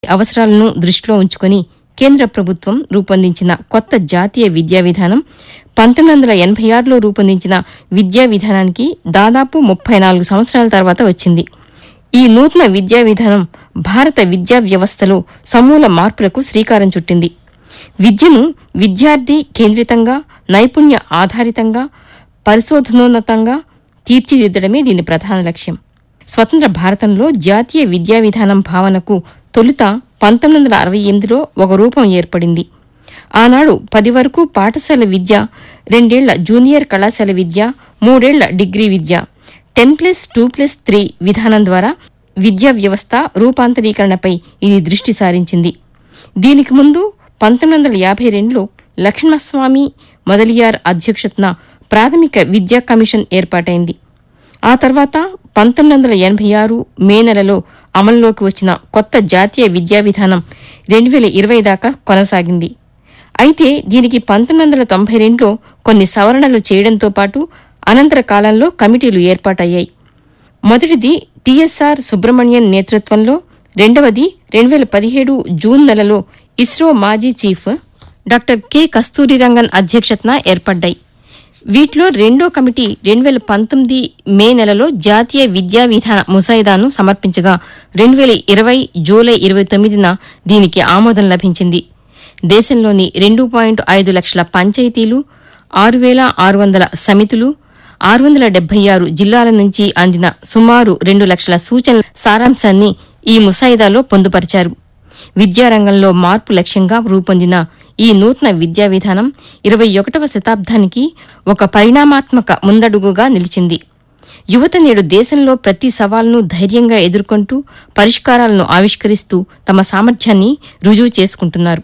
అవసరాలను దృష్టిలో ఉంచుకుని కేంద్ర ప్రభుత్వం రూపొందించిన కొత్త జాతీయ విద్యా విధానం పంతొమ్మిది వందల ఎనభై ఆరులో రూపొందించిన విద్యా విధానానికి దాదాపు ముప్పై నాలుగు సంవత్సరాల తర్వాత వచ్చింది ఈ నూతన విద్యా విధానం భారత విద్యా వ్యవస్థలో సమూల మార్పులకు శ్రీకారం చుట్టింది విద్యను విద్యార్థి కేంద్రితంగా నైపుణ్య ఆధారితంగా పరిశోధనోన్నతంగా తీర్చిదిద్దడమే దీని ప్రధాన లక్ష్యం స్వతంత్ర భారతంలో జాతీయ విద్యా విధానం భావనకు తొలుత పంతొమ్మిది వందల అరవై ఎనిమిదిలో ఒక రూపం ఏర్పడింది ఆనాడు పది వరకు పాఠశాల విద్య రెండేళ్ల జూనియర్ కళాశాల విద్య మూడేళ్ల డిగ్రీ విద్య ten plus two plus three విధానం ద్వారా విద్యా వ్యవస్థ రూపాంతరీకరణపై ఇది దృష్టి సారించింది దీనికి ముందు పంతొమ్మిది వందల యాభై రెండులో లక్ష్మణస్వామి మొదలియార్ అధ్యక్షతన ప్రాథమిక విద్యా కమిషన్ ఏర్పాటైంది ఆ తర్వాత పంతొమ్మిది వందల ఎనభై ఆరు మే నెలలో అమల్లోకి వచ్చిన కొత్త జాతీయ విద్యా విధానం రెండు వేల ఇరవై దాకా కొనసాగింది అయితే దీనికి పంతొమ్మిది వందల తొంభై రెండులో కొన్ని సవరణలు చేయడంతో పాటు అనంతర కాలంలో కమిటీలు ఏర్పాటయ్యాయి మొదటిది టీఎస్ఆర్ సుబ్రహ్మణ్యన్ నేతృత్వంలో రెండవది రెండు వేల పదిహేడు జూన్ నెలలో ఇస్రో మాజీ చీఫ్ డాక్టర్ కె కస్తూరిరంగన్ అధ్యక్షతన ఏర్పడ్డాయి వీటిలో రెండో కమిటీ రెండు వేల పంతొమ్మిది మే నెలలో జాతీయ విద్యా విధాన ముసాయిదాను సమర్పించగా రెండు వేల ఇరవై జూలై ఇరవై తొమ్మిదిన దీనికి ఆమోదం లభించింది దేశంలోని రెండు పాయింట్ ఐదు లక్షల పంచాయతీలు ఆరు వేల ఆరు వందల సమితులు ఆరు వందల డెబ్బై ఆరు జిల్లాల నుంచి అందిన సుమారు రెండు లక్షల సూచనల సారాంశాన్ని ఈ ముసాయిదాలో పొందుపరిచారు విద్యారంగంలో మార్పు లక్ష్యంగా రూపొందిన ఈ నూతన విద్యా విధానం ఇరవై ఒకటవ శతాబ్దానికి ఒక పరిణామాత్మక ముందడుగుగా నిలిచింది యువత నేడు దేశంలో ప్రతి సవాల్ను ధైర్యంగా ఎదుర్కొంటూ పరిష్కారాలను ఆవిష్కరిస్తూ తమ సామర్థ్యాన్ని రుజువు చేసుకుంటున్నారు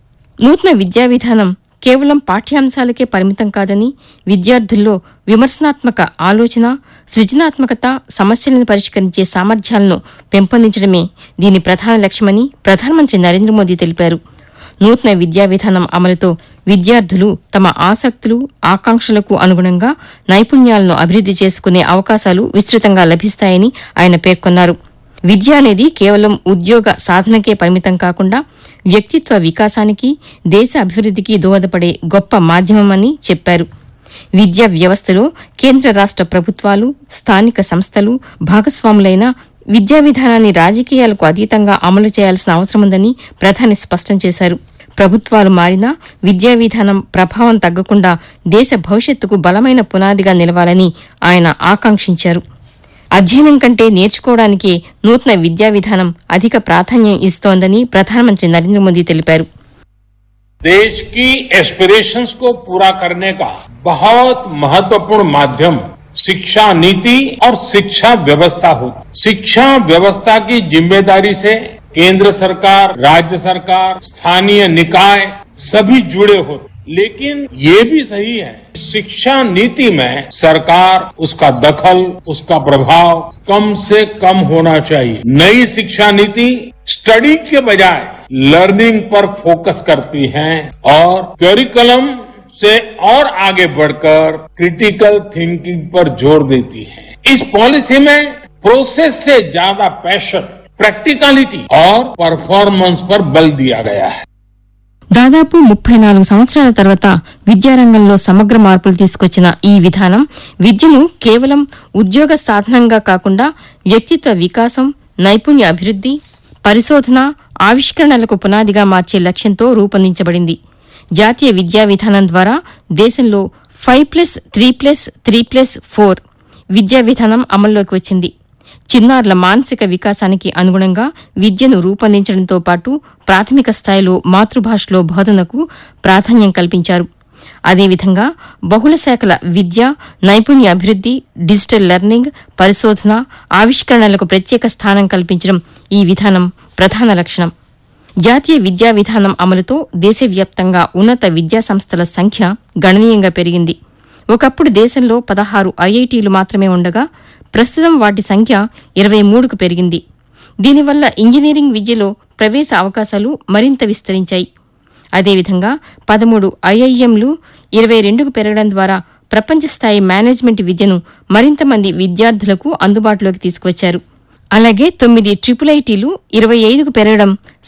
నూతన విద్యా విధానం కేవలం పాఠ్యాంశాలకే పరిమితం కాదని విద్యార్థుల్లో విమర్శనాత్మక ఆలోచన సృజనాత్మకత సమస్యలను పరిష్కరించే సామర్థ్యాలను పెంపొందించడమే దీని ప్రధాన లక్ష్యమని ప్రధానమంత్రి నరేంద్ర మోదీ తెలిపారు నూతన విద్యా విధానం అమలుతో విద్యార్థులు తమ ఆసక్తులు ఆకాంక్షలకు అనుగుణంగా నైపుణ్యాలను అభివృద్ది చేసుకునే అవకాశాలు విస్తృతంగా లభిస్తాయని ఆయన పేర్కొన్నారు విద్య అనేది కేవలం ఉద్యోగ సాధనకే పరిమితం కాకుండా వ్యక్తిత్వ వికాసానికి దేశ అభివృద్దికి దోహదపడే గొప్ప మాధ్యమమని చెప్పారు విద్యా వ్యవస్థలో కేంద్ర రాష్ట ప్రభుత్వాలు స్థానిక సంస్థలు భాగస్వాములైన విద్యా విధానాన్ని రాజకీయాలకు అతీతంగా అమలు చేయాల్సిన అవసరముందని ప్రధాని స్పష్టం చేశారు ప్రభుత్వాలు మారినా విద్యా విధానం ప్రభావం తగ్గకుండా దేశ భవిష్యత్తుకు బలమైన పునాదిగా నిలవాలని ఆయన ఆకాంక్షించారు అధ్యయనం కంటే నేర్చుకోవడానికే నూతన విద్యా విధానం అధిక ప్రాధాన్యం ఇస్తోందని ప్రధానమంత్రి నరేంద్ర మోదీ తెలిపారు देश की एस्पिरेशंस को पूरा करने का बहुत महत्वपूर्ण माध्यम शिक्षा नीति और शिक्षा व्यवस्था होती शिक्षा व्यवस्था की जिम्मेदारी से केंद्र सरकार राज्य सरकार स्थानीय निकाय सभी जुड़े होते लेकिन ये भी सही है शिक्षा नीति में सरकार उसका दखल उसका प्रभाव कम से कम होना चाहिए नई शिक्षा नीति स्टडी के बजाय लर्निंग पर फोकस करती है और करिकुलम से और आगे बढ़कर क्रिटिकल थिंकिंग पर जोर देती है इस पॉलिसी में प्रोसेस से ज्यादा पैशन प्रैक्टिकलिटी और परफॉर्मेंस पर बल दिया गया है దాదాపు ముప్పై నాలుగు సంవత్సరాల తర్వాత విద్యారంగంలో సమగ్ర మార్పులు తీసుకొచ్చిన ఈ విధానం విద్యను కేవలం ఉద్యోగ సాధనంగా కాకుండా వ్యక్తిత్వ వికాసం నైపుణ్య అభివృద్ది పరిశోధన ఆవిష్కరణలకు పునాదిగా మార్చే లక్ష్యంతో రూపొందించబడింది జాతీయ విద్యా విధానం ద్వారా దేశంలో five plus three plus three plus four విద్యా విధానం అమల్లోకి వచ్చింది చిన్నారుల మానసిక వికాసానికి అనుగుణంగా విద్యను రూపొందించడంతో పాటు ప్రాథమిక స్థాయిలో మాతృభాషలో బోధనకు ప్రాధాన్యం కల్పించారు అదేవిధంగా బహుళ శాఖల విద్య నైపుణ్య అభివృద్ది డిజిటల్ లెర్నింగ్ పరిశోధన ఆవిష్కరణలకు ప్రత్యేక స్థానం కల్పించడం ఈ విధానం ప్రధాన లక్షణం జాతీయ విద్యా విధానం అమలుతో దేశవ్యాప్తంగా ఉన్నత విద్యా సంస్థల సంఖ్య గణనీయంగా పెరిగింది ఒకప్పుడు దేశంలో పదహారు ఐఐటీలు మాత్రమే ఉండగా ప్రస్తుతం వాటి సంఖ్య ఇరవై మూడుకు పెరిగింది దీనివల్ల ఇంజనీరింగ్ విద్యలో ప్రవేశ అవకాశాలు మరింత విస్తరించాయి అదేవిధంగా పదమూడు ఐఐఎంలు ఇరవై రెండుకు పెరగడం ద్వారా ప్రపంచ స్థాయి మేనేజ్మెంట్ విద్యను మరింత మంది విద్యార్థులకు అందుబాటులోకి తీసుకువచ్చారు అలాగే తొమ్మిది ట్రిపుల్ ఐటీలు ఇరవై ఐదుకు పెరగడం